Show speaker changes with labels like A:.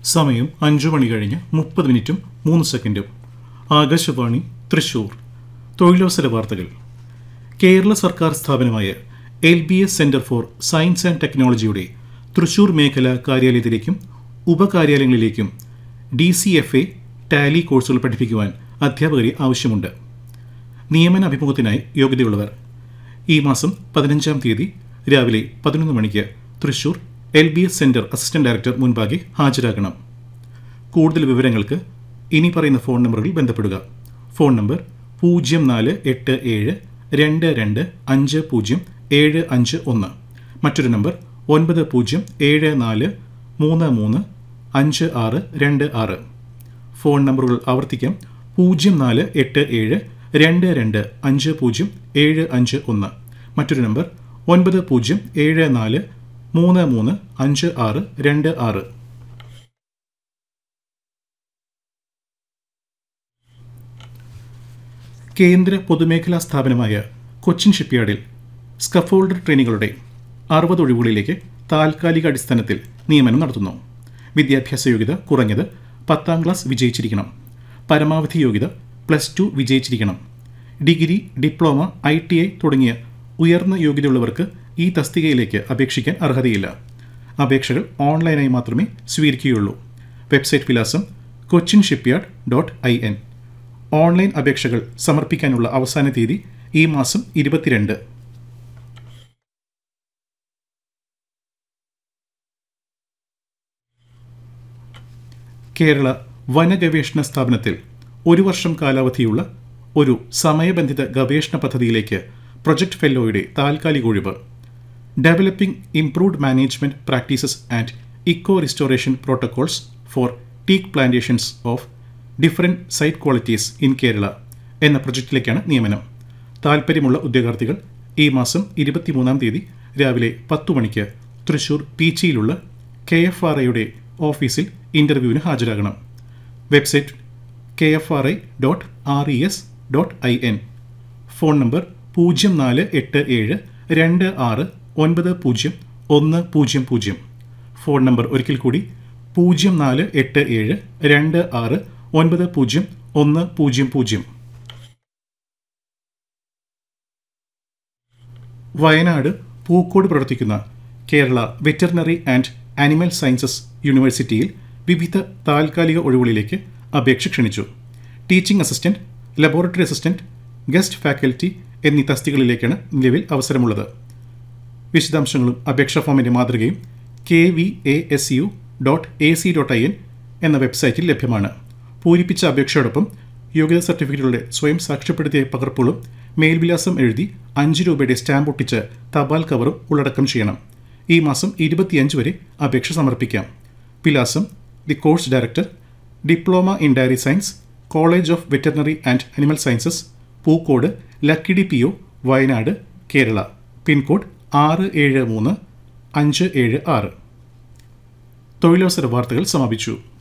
A: സമയം അഞ്ചു മണി കഴിഞ്ഞ് മുപ്പത് മിനിറ്റും മൂന്ന് സെക്കൻഡും ആകാശവാണി തൃശൂർ തൊഴിലവസര വാർത്തകൾ കേരള സർക്കാർ സ്ഥാപനമായ L B S centre for science and ടെക്നോളജിയുടെ തൃശൂർ മേഖല കാര്യാലയത്തിലേക്കും ഉപകാര്യാലയങ്ങളിലേക്കും D C F A Tally കോഴ്സുകൾ പഠിപ്പിക്കുവാൻ അധ്യാപകരെ ആവശ്യമുണ്ട് നിയമന അഭിമുഖത്തിനായി യോഗ്യതയുള്ളവർ ഈ മാസം പതിനഞ്ചാം തീയതി രാവിലെ പതിനൊന്ന് മണിക്ക് Thrissur L B S centre assistant director മുൻപാകെ ഹാജരാകണം കൂടുതൽ വിവരങ്ങൾക്ക് ഇനി പറയുന്ന ഫോൺ നമ്പറുകളിൽ ബന്ധപ്പെടുക ഫോൺ നമ്പർ പൂജ്യം നാല് എട്ട് ഏഴ് രണ്ട് രണ്ട് അഞ്ച് പൂജ്യം ഏഴ് അഞ്ച് ഒന്ന് മറ്റൊരു നമ്പർ ഒൻപത് പൂജ്യം ഏഴ് നാല് മൂന്ന് മൂന്ന് അഞ്ച് ആറ് രണ്ട് ആറ് ഫോൺ നമ്പറുകൾ ആവർത്തിക്കാം പൂജ്യം നാല് എട്ട് ഏഴ് രണ്ട് രണ്ട് അഞ്ച് പൂജ്യം ഏഴ് അഞ്ച് ഒന്ന് മറ്റൊരു നമ്പർ ഒൻപത് പൂജ്യം ഏഴ് നാല് മൂന്ന് മൂന്ന് അഞ്ച് ആറ് രണ്ട് ആറ് കേന്ദ്ര പൊതുമേഖലാ സ്ഥാപനമായ കൊച്ചിൻ ഷിപ്പ്യാർഡിൽ സ്കഫോൾഡർ ട്രെയിനികളുടെ അറുപത് ഒഴിവുകളിലേക്ക് താൽക്കാലിക അടിസ്ഥാനത്തിൽ നിയമനം നടത്തുന്നു വിദ്യാഭ്യാസ യോഗ്യത കുറഞ്ഞത് പത്താം ക്ലാസ് വിജയിച്ചിരിക്കണം പരമാവധി യോഗ്യത പ്ലസ് ടു വിജയിച്ചിരിക്കണം degree diploma I T I തുടങ്ങിയ ഉയർന്ന യോഗ്യതയുള്ളവർക്ക് ഈ തസ്തികയിലേക്ക് അപേക്ഷിക്കാൻ അർഹതയില്ല അപേക്ഷകൾ ഓൺലൈനായി മാത്രമേ സ്വീകരിക്കുകയുള്ളൂ വെബ്സൈറ്റ് വിലാസം Cochin shipyard dot I N online അപേക്ഷകൾ സമർപ്പിക്കാനുള്ള അവസാന തീയതി ഈ മാസം ഇരുപത്തിരണ്ട് കേരള വനഗവേഷണ സ്ഥാപനത്തിൽ ഒരു വർഷം കാലാവധിയുള്ള ഒരു സമയബന്ധിത ഗവേഷണ പദ്ധതിയിലേക്ക് പ്രൊജക്ട് ഫെല്ലോയുടെ താൽക്കാലിക ഒഴിവ് developing improved management practices and eco restoration protocols for teak plantations of different site qualities in Kerala എന്ന പ്രൊജക്റ്റിലേക്കാണ് നിയമനം താൽപ്പര്യമുള്ള ഉദ്യോഗാർത്ഥികൾ ഈ മാസം ഇരുപത്തിമൂന്നാം തീയതി രാവിലെ പത്തു മണിക്ക് തൃശൂർ പീച്ചിയിലുള്ള കെ എഫ് ആർ ഐയുടെ ഓഫീസിൽ ഇൻ്റർവ്യൂവിന് ഹാജരാകണം website K F R I dot R E S dot I N phone number പൂജ്യം നാല് എട്ട് ഏഴ് രണ്ട് ആറ് ഒൻപത് പൂജ്യം ഒന്ന് പൂജ്യം പൂജ്യം ഫോൺ നമ്പർ ഒരിക്കൽ കൂടി പൂജ്യം നാല് എട്ട് ഏഴ് രണ്ട് ആറ് ഒൻപത് പൂജ്യം ഒന്ന് പൂജ്യം പൂജ്യം വയനാട് പൂക്കോട് പ്രവർത്തിക്കുന്ന Kerala veterinary and animal sciences യൂണിവേഴ്സിറ്റിയിൽ വിവിധ താൽക്കാലിക ഒഴിവുകളിലേക്ക് അപേക്ഷ ക്ഷണിച്ചു teaching assistant laboratory assistant guest faculty എന്നീ തസ്തികളിലേക്കാണ് നിലവിൽ അവസരമുള്ളത് വിശദാംശങ്ങളും അപേക്ഷാ ഫോമിന്റെ മാതൃകയും K V A S U dot A C dot I N എന്ന വെബ്സൈറ്റിൽ ലഭ്യമാണ് പൂരിപ്പിച്ച അപേക്ഷയോടൊപ്പം യോഗ്യതാ സർട്ടിഫിക്കറ്റുകളുടെ സ്വയം സാക്ഷ്യപ്പെടുത്തിയ പകർപ്പുകളും മേൽവിലാസം എഴുതി അഞ്ച് രൂപയുടെ സ്റ്റാമ്പ് ഒട്ടിച്ച് തപാൽ കവറും ഉള്ളടക്കം ചെയ്യണം ഈ മാസം ഇരുപത്തിയഞ്ച് വരെ അപേക്ഷ സമർപ്പിക്കാം വിലാസം the course director diploma in dairy science college of veterinary and animal sciences Pookode Lakkidi P O Wayanad Kerala pincode ആറ് ഏഴ് മൂന്ന് അഞ്ച് ഏഴ് ആറ് തൊഴിലവസര വാർത്തകൾ സമാപിച്ചു